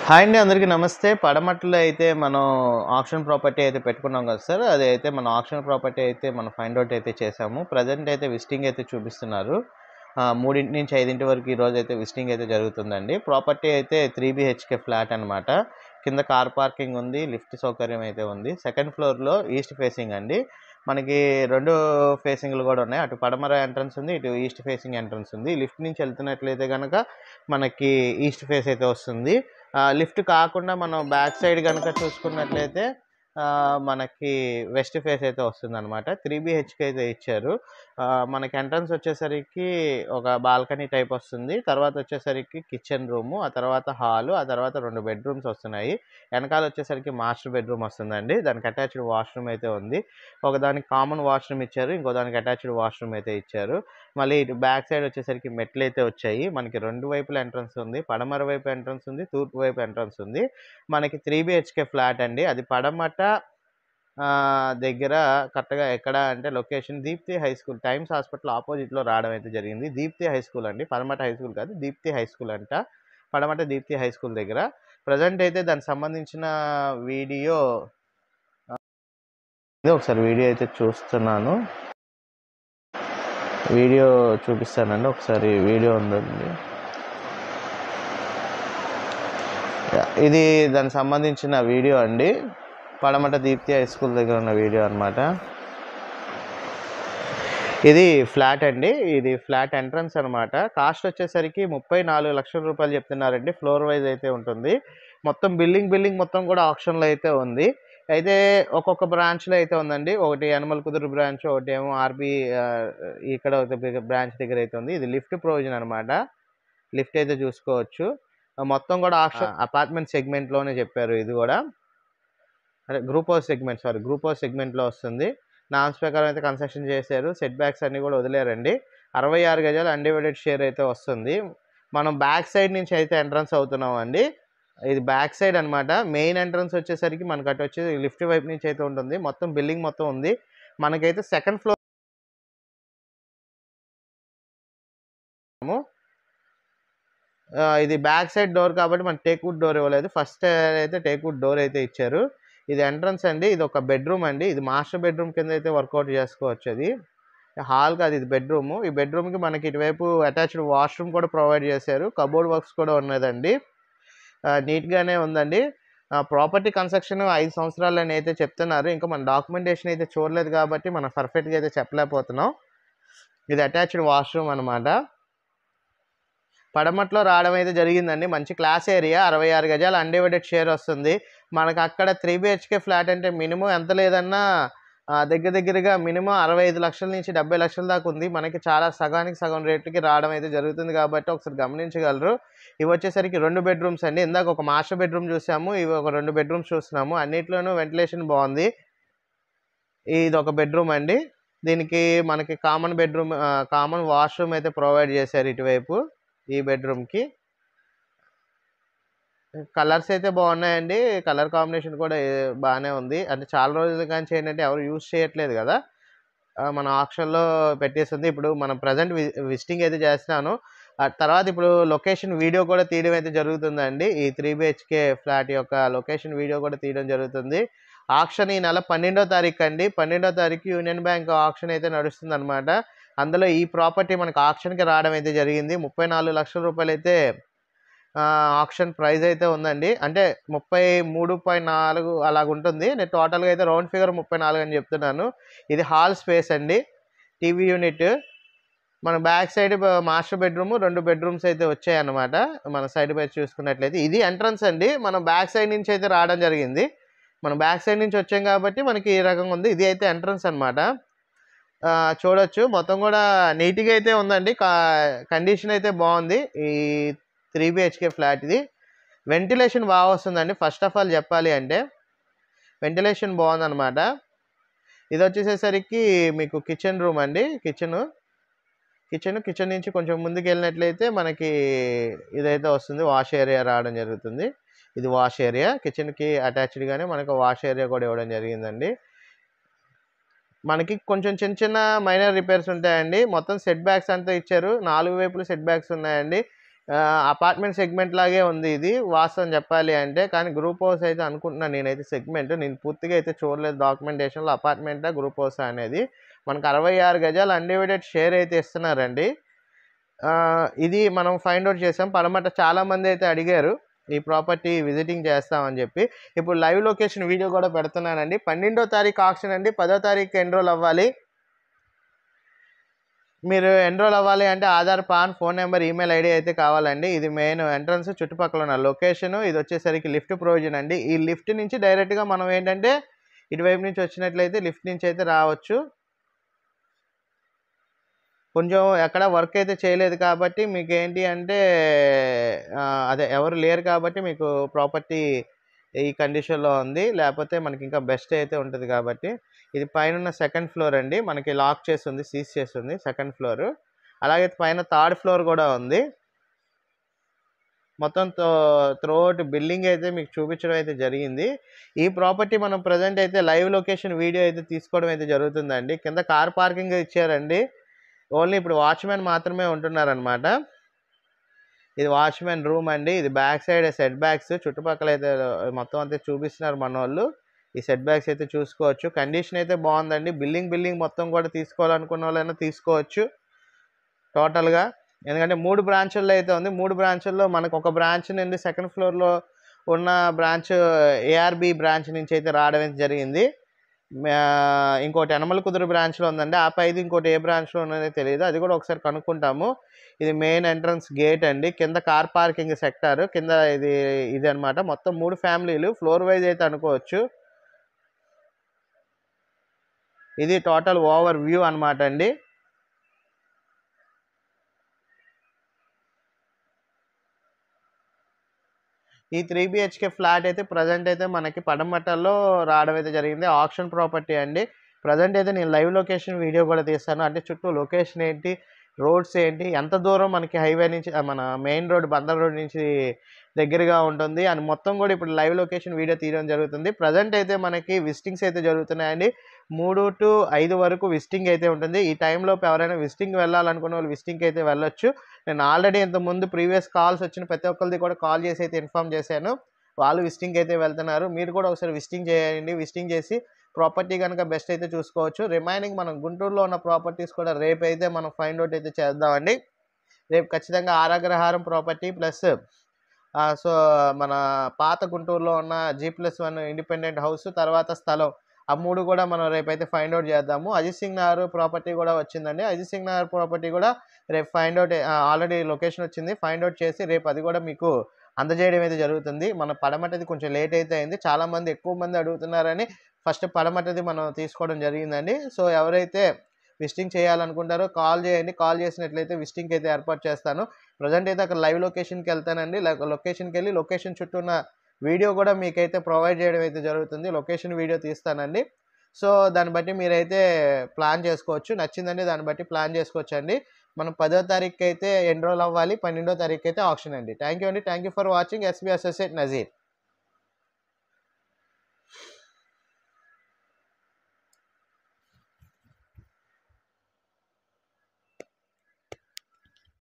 hi అండి అందరికీ నమస్తే పడమట్లో అయితే మనం ఆప్షన్ ప్రాపర్టీ అయితే పెట్టుకున్నాం కదా సార్ అది అయితే మన ఆప్షన్ ప్రాపర్టీ అయితే మనం ఫైండ్ అవుట్ అయితే చేసాము ప్రజెంట్ అయితే విజిటింగ్ అయితే చూపిస్తున్నారు ఆ, మూడింటి నుంచి ఐదింటి వరకు ఈ రోజు అయితే విజిటింగ్ అయితే జరుగుతుందండి ప్రాపర్టీ అయితే త్రీ బిహెచ్కే ఫ్లాట్ అనమాట కింద కార్ పార్కింగ్ ఉంది లిఫ్ట్ సౌకర్యం అయితే ఉంది సెకండ్ ఫ్లోర్లో ఈస్ట్ ఫేసింగ్ అండి మనకి రెండు ఫేసింగ్లు కూడా ఉన్నాయి అటు పడమర ఎంట్రన్స్ ఉంది ఇటు ఈస్ట్ ఫేసింగ్ ఎంట్రన్స్ ఉంది లిఫ్ట్ నుంచి వెళ్తున్నట్లయితే కనుక మనకి ఈస్ట్ ఫేస్ అయితే వస్తుంది లిఫ్ట్ కాకుండా మనం బ్యాక్ సైడ్ కనుక చూసుకున్నట్లయితే ఆ, మనకి వెస్ట్ ఫేస్ అయితే వస్తుంది అనమాట త్రీ బిహెచ్కే అయితే ఇచ్చారు ఆ, మనకి ఎంట్రన్స్ వచ్చేసరికి ఒక బాల్కనీ టైప్ వస్తుంది తర్వాత వచ్చేసరికి కిచెన్ రూము ఆ తర్వాత హాలు ఆ తర్వాత రెండు బెడ్రూమ్స్ వస్తున్నాయి వెనకాల వచ్చేసరికి మాస్టర్ బెడ్రూమ్ వస్తుందండి దానికి అటాచ్డ్ వాష్రూమ్ అయితే ఉంది ఒక దానికి కామన్ వాష్రూమ్ ఇచ్చారు ఇంకో దానికి అటాచ్డ్ వాష్రూమ్ అయితే ఇచ్చారు మళ్ళీ ఇటు బ్యాక్ సైడ్ వచ్చేసరికి మెట్లు అయితే వచ్చాయి మనకి రెండు వైపుల ఎంట్రన్స్ ఉంది పడమర వైపు ఎంట్రన్స్ ఉంది తూర్పు వైపు ఎంట్రన్స్ ఉంది మనకి త్రీ బిహెచ్కే ఫ్లాట్ అండి అది పడమట ఆ, దగ్గర కరెక్ట్గా ఎక్కడ అంటే location Deepti high school Times hospital ఆపోజిట్లో రావడం అయితే జరిగింది దీప్తి హై స్కూల్ అండి పడమట హై స్కూల్ కాదు దీప్తి హై స్కూల్ అంట పడమట దీప్తి హై స్కూల్ దగ్గర ప్రజెంట్ అయితే దానికి సంబంధించిన వీడియో ఇది ఒకసారి వీడియో అయితే చూస్తున్నాను వీడియో చూపిస్తానండి ఒకసారి వీడియో ఉందండి యా, ఇది దానికి సంబంధించిన వీడియో అండి పడమట దీప్తి హై స్కూల్ దగ్గర ఉన్న వీడియో అనమాట ఇది ఫ్లాట్ అండి ఇది ఫ్లాట్ ఎంట్రన్స్ అనమాట కాస్ట్ వచ్చేసరికి ముప్పై నాలుగు లక్షల రూపాయలు చెప్తున్నారండి ఫ్లోర్ వైజ్ అయితే ఉంటుంది మొత్తం బిల్డింగ్ బిల్డింగ్ మొత్తం కూడా ఆప్షన్లో అయితే ఉంది అయితే ఒక్కొక్క బ్రాంచ్లో అయితే ఉందండి ఒకటి యనమల కుదురు బ్రాంచ్ ఒకటి ఏమో ఆర్బీ ఇక్కడ ఒక బ్రాంచ్ దగ్గర అయితే ఉంది ఇది లిఫ్ట్ ప్రొవిజన్ అనమాట లిఫ్ట్ అయితే చూసుకోవచ్చు ఆ, మొత్తం కూడా ఆప్షన్ అపార్ట్మెంట్ సెగ్మెంట్లోనే చెప్పారు ఇది కూడా అదే group house segment sorry group house సెగ్మెంట్లో వస్తుంది నామ్స్ ప్రకారం అయితే కన్స్ట్రక్షన్ చేశారు సెట్ బ్యాక్స్ అన్ని కూడా వదిలేరండి అరవై ఆరు గజాలు అన్డివైడెడ్ షేర్ అయితే వస్తుంది మనం బ్యాక్ సైడ్ నుంచి అయితే ఎంట్రన్స్ అవుతున్నాం అండి ఇది బ్యాక్ సైడ్ అన్నమాట మెయిన్ ఎంట్రన్స్ వచ్చేసరికి మనకు అటు వచ్చి లిఫ్ట్ వైపు నుంచి అయితే ఉంటుంది మొత్తం బిల్డింగ్ మొత్తం ఉంది మనకైతే సెకండ్ ఫ్లోర్ ఇది బ్యాక్ సైడ్ డోర్ కాబట్టి మన టేక్ వుడ్ డోర్ ఇవ్వలేదు ఫస్ట్ అయితే టేక్ వుడ్ డోర్ అయితే ఇచ్చారు ఇది ఎంట్రన్స్ అండి ఇది ఒక బెడ్రూమ్ అండి ఇది మాస్టర్ బెడ్రూమ్ కింద అయితే వర్కౌట్ చేసుకోవచ్చు అది హాల్ కాదు ఇది బెడ్రూమ్ ఈ బెడ్రూమ్కి మనకి ఇటువైపు అటాచ్డ్ వాష్రూమ్ కూడా ప్రొవైడ్ చేశారు కబోర్డ్ వర్క్స్ కూడా ఉన్నదండి ఆ, నీట్గానే ఉందండి ప్రాపర్టీ కన్స్ట్రక్షన్ ఐదు సంవత్సరాలు అని అయితే చెప్తున్నారు ఇంకా మన డాక్యుమెంటేషన్ అయితే చూడలేదు కాబట్టి మనం పర్ఫెక్ట్గా అయితే చెప్పలేకపోతున్నాం ఇది అటాచ్డ్ వాష్రూమ్ అనమాట పడమట్లో రావడం అయితే జరిగిందండి మంచి క్లాస్ ఏరియా అరవై ఆరు గజాలు అన్డివైడెడ్ షేర్ వస్తుంది మనకు అక్కడ త్రీ బిహెచ్కే ఫ్లాట్ అంటే మినిమం ఎంత లేదన్నా ఆ, దగ్గర దగ్గరగా మినిమం అరవై ఐదు లక్షల నుంచి డెబ్బై లక్షల దాకా ఉంది మనకి చాలా సగానికి సగం రేటుకి రావడం అయితే జరుగుతుంది కాబట్టి ఒకసారి గమనించగలరు ఇవి వచ్చేసరికి రెండు బెడ్రూమ్స్ అండి ఇందాక ఒక మాస్టర్ బెడ్రూమ్ చూసాము ఇవి ఒక రెండు బెడ్రూమ్స్ చూస్తున్నాము అన్నిట్లోనూ వెంటిలేషన్ బాగుంది ఇది ఒక బెడ్రూమ్ అండి దీనికి మనకి కామన్ బెడ్రూమ్ కామన్ వాష్రూమ్ అయితే ప్రొవైడ్ చేశారు ఇటువైపు ఈ బెడ్రూమ్కి కలర్స్ అయితే బాగున్నాయండి కలర్ కాంబినేషన్ కూడా ఏ- బాగానే ఉంది అంటే చాలా రోజులు కానీ ఏంటంటే ఎవరు యూజ్ చేయట్లేదు కదా ఆ, మన ఆప్షన్లో పెట్టేస్తుంది ఇప్పుడు మనం ప్రజెంట్ విజిటింగ్ అయితే చేస్తున్నాను ఆ తర్వాత ఇప్పుడు లొకేషన్ వీడియో కూడా తీయడం అయితే జరుగుతుందండి ఈ త్రీ బిహెచ్కే ఫ్లాట్ యొక్క లొకేషన్ వీడియో కూడా తీయడం జరుగుతుంది ఆక్షన్ ఈ నెల పన్నెండో తారీఖు అండి పన్నెండో తారీఖు యూనియన్ బ్యాంక్ ఆక్షన్ అయితే నడుస్తుంది అనమాట అందులో ఈ ప్రాపర్టీ మనకు ఆక్షన్కి రావడం అయితే జరిగింది ముప్పై నాలుగు లక్షల రూపాయలు అయితే ఆప్షన్ ప్రైస్ అయితే ఉందండి అంటే ముప్పై మూడు పాయింట్ నాలుగు అలాగ ఉంటుంది నేను టోటల్గా అయితే రౌండ్ ఫిగర్ ముప్పై నాలుగు అని చెప్తున్నాను ఇది హాల్ స్పేస్ అండి టీవీ యూనిట్ మన బ్యాక్ సైడ్ మాస్టర్ బెడ్రూమ్ రెండు బెడ్రూమ్స్ అయితే వచ్చాయన్నమాట మన సైడ్ బై చూసుకున్నట్లయితే ఇది ఎంట్రన్స్ అండి మనం బ్యాక్ సైడ్ నుంచి అయితే రావడం జరిగింది మనం బ్యాక్ సైడ్ నుంచి వచ్చాం కాబట్టి మనకి ఈ రకంగా ఉంది ఇది అయితే ఎంట్రన్స్ అనమాట చూడొచ్చు మొత్తం కూడా నీట్గా అయితే ఉందండి కండిషన్ అయితే బాగుంది ఈ త్రీ బిహెచ్కే ఫ్లాట్ ఇది వెంటిలేషన్ బాగా వస్తుందండి ఫస్ట్ ఆఫ్ ఆల్ చెప్పాలి అంటే వెంటిలేషన్ బాగుందన్నమాట ఇది వచ్చేసేసరికి మీకు కిచెన్ రూమ్ అండి కిచెన్ కిచెన్ కిచెన్ నుంచి కొంచెం ముందుకు వెళ్ళినట్లయితే మనకి ఇదైతే వస్తుంది వాష్ ఏరియా రావడం జరుగుతుంది ఇది వాష్ ఏరియా కిచెన్కి అటాచ్డ్గానే మనకు వాష్ ఏరియా కూడా ఇవ్వడం జరిగిందండి మనకి కొంచెం చిన్న చిన్న మైనర్ రిపేర్స్ ఉంటాయండి మొత్తం సెట్ బ్యాక్స్ అంతా ఇచ్చారు నాలుగు వైపులు సెట్ బ్యాక్స్ ఉన్నాయండి అపార్ట్మెంట్ సెగ్మెంట్ లాగే ఉంది ఇది వాస్తవం చెప్పాలి అంటే కానీ గ్రూప్ హౌస్ అయితే అనుకుంటున్నాను నేనైతే సెగ్మెంట్ నేను పూర్తిగా అయితే చూడలేదు డాక్యుమెంటేషన్లో అపార్ట్మెంటా గ్రూప్ హౌస్ అనేది మనకు అరవై ఆరు గజాలు అన్డివైడెడ్ షేర్ అయితే ఇస్తున్నారండి ఆ, ఇది మనం ఫైండ్ అవుట్ చేసాం పడమట చాలా మంది అయితే అడిగారు ఈ ప్రాపర్టీ విజిటింగ్ చేస్తామని చెప్పి ఇప్పుడు లైవ్ లొకేషన్ వీడియో కూడా పెడుతున్నానండి పన్నెండో తారీఖు ఆప్షన్ అండి పదో తారీఖు ఎన్రోల్ అవ్వాలి మీరు ఎన్రోల్ అవ్వాలి అంటే Aadhaar PAN phone number email ID అయితే కావాలండి ఇది మెయిన్ ఎంట్రన్స్ చుట్టుపక్కల ఉన్న లొకేషన్ ఇది వచ్చేసరికి లిఫ్ట్ ప్రొవిజన్ అండి ఈ లిఫ్ట్ నుంచి డైరెక్ట్గా మనం ఏంటంటే ఇటువైపు నుంచి వచ్చినట్లయితే లిఫ్ట్ నుంచి అయితే రావచ్చు కొంచెం ఎక్కడ వర్క్ అయితే చేయలేదు కాబట్టి మీకు ఏంటి అంటే ఆ, అదే ఎవరు లేరు కాబట్టి మీకు ప్రాపర్టీ ఈ కండిషన్లో ఉంది లేకపోతే మనకి ఇంకా బెస్ట్ అయితే ఉంటుంది కాబట్టి ఇది పైన ఉన్న సెకండ్ ఫ్లోర్ అండి మనకి లాక్ చేసి ఉంది సీజ్ చేసి ఉంది సెకండ్ ఫ్లోర్ అలాగే పైన థర్డ్ ఫ్లోర్ కూడా ఉంది మొత్తం త్రోట్ బిల్డింగ్ అయితే మీకు చూపించడం అయితే జరిగింది ఈ ప్రాపర్టీ మనం ప్రజెంట్ అయితే లైవ్ లొకేషన్ వీడియో అయితే తీసుకోవడం అయితే జరుగుతుందండి కింద కార్ పార్కింగ్ ఇచ్చారండి ఓన్లీ ఇప్పుడు వాచ్మెన్ మాత్రమే ఉంటున్నారనమాట ఇది వాచ్మెన్ రూమ్ అండి ఇది బ్యాక్ సైడ్ సెట్ బ్యాక్స్ చుట్టుపక్కల అయితే మొత్తం అంతా చూపిస్తున్నారు మన వాళ్ళు ఈ సెట్ బ్యాక్స్ అయితే చూసుకోవచ్చు కండిషన్ అయితే బాగుందండి బిల్డింగ్ బిల్డింగ్ మొత్తం కూడా తీసుకోవాలనుకున్న వాళ్ళైనా తీసుకోవచ్చు టోటల్గా ఎందుకంటే మూడు బ్రాంచుల్లో అయితే ఉంది మూడు బ్రాంచుల్లో మనకు ఒక బ్రాంచ్ నుండి సెకండ్ ఫ్లోర్లో ఉన్న బ్రాంచ్ ఏఆర్బి బ్రాంచ్ నుంచి అయితే రావడం అయితే జరిగింది ఆ, ఇంకోటి యనమల కుదురు బ్రాంచ్లో ఉందండి ఆ పైది ఇంకోటి ఏ బ్రాంచ్లో ఉన్నదో తెలియదు అది కూడా ఒకసారి కనుక్కుంటాము ఇది మెయిన్ ఎంట్రన్స్ గేట్ అండి కింద కార్ పార్కింగ్ సెక్టార్ కింద ఇది ఇది అనమాట మొత్తం మూడు ఫ్యామిలీలు ఫ్లోర్ వైజ్ అయితే అనుకోవచ్చు ఇది టోటల్ ఓవర్ వ్యూ అనమాట అండి ఈ త్రీ బిహెచ్కే ఫ్లాట్ అయితే ప్రజెంట్ అయితే మనకి పడమట్టల్లో రావడం అయితే జరిగింది ఆప్షన్ ప్రాపర్టీ అండి ప్రజెంట్ అయితే నేను లైవ్ లొకేషన్ వీడియో కూడా తీస్తాను అంటే చుట్టూ లొకేషన్ ఏంటి రోడ్స్ ఏంటి ఎంత దూరం మనకి హైవే నుంచి ఆ, మన మెయిన్ రోడ్ బందర్ రోడ్ నుంచి దగ్గరగా ఉంటుంది అని మొత్తం కూడా ఇప్పుడు లైవ్ లొకేషన్ వీడియో తీయడం జరుగుతుంది ప్రజెంట్ అయితే మనకి విజిటింగ్స్ అయితే జరుగుతున్నాయండి మూడు టు ఐదు వరకు విజిటింగ్ అయితే ఉంటుంది ఈ టైంలో ఎవరైనా విజిటింగ్ వెళ్ళాలనుకున్న వాళ్ళు విజిటింగ్కి అయితే వెళ్ళొచ్చు నేను ఆల్రెడీ ఇంత ముందు ప్రీవియస్ కాల్స్ వచ్చిన ప్రతి ఒక్కరిది కూడా కాల్ చేసి అయితే ఇన్ఫామ్ చేశాను వాళ్ళు విజిటింగ్ అయితే వెళ్తున్నారు మీరు కూడా ఒకసారి విజిటింగ్ చేయండి విజిటింగ్ చేసి ప్రాపర్టీ కనుక బెస్ట్ అయితే చూసుకోవచ్చు రిమైనింగ్ మనం గుంటూరులో ఉన్న ప్రాపర్టీస్ కూడా రేపు అయితే మనం ఫైండ్ అవుట్ అయితే చేద్దామండి రేపు ఖచ్చితంగా ఆరాగ్రహారం ప్రాపర్టీ ప్లస్ సో మన పాత గుంటూరులో ఉన్న G plus one independent house తర్వాత స్థలం ఆ మూడు కూడా మనం రేపైతే ఫైండ్ అవుట్ చేద్దాము అజిత్ సింగ్ నగర్ ప్రాపర్టీ కూడా వచ్చిందండి అజిత్ సింగ్ నగర్ ప్రాపర్టీ కూడా రేపు ఫైండ్ అవుట్ ఆల్రెడీ లొకేషన్ వచ్చింది ఫైండ్ అవుట్ చేసి రేపు అది కూడా మీకు అందజేయడం అయితే జరుగుతుంది మన పడమటది కొంచెం లేట్ అయితే అయింది చాలా మంది ఎక్కువ మంది అడుగుతున్నారని ఫస్ట్ పడమటది మనం తీసుకోవడం జరిగిందండి సో ఎవరైతే విజిటింగ్ చేయాలనుకుంటారో కాల్ చేయండి కాల్ చేసినట్లయితే విజిటింగ్కి అయితే ఏర్పాటు చేస్తాను ప్రజెంట్ అయితే అక్కడ లైవ్ లొకేషన్కి వెళ్తానండి లొకేషన్కి వెళ్ళి లొకేషన్ చుట్టూ ఉన్న వీడియో కూడా మీకైతే ప్రొవైడ్ చేయడం అయితే జరుగుతుంది లొకేషన్ వీడియో తీస్తానండి సో దాన్ని బట్టి మీరైతే ప్లాన్ చేసుకోవచ్చు నచ్చిందండి దాన్ని బట్టి ప్లాన్ చేసుకోవచ్చు అండి మనం పదో తారీఖు అయితే ఎన్రోల్ అవ్వాలి పన్నెండో తారీఖు అయితే ఆప్షన్ అండి థ్యాంక్ యూ అండి thank you for watching SB associate Nazir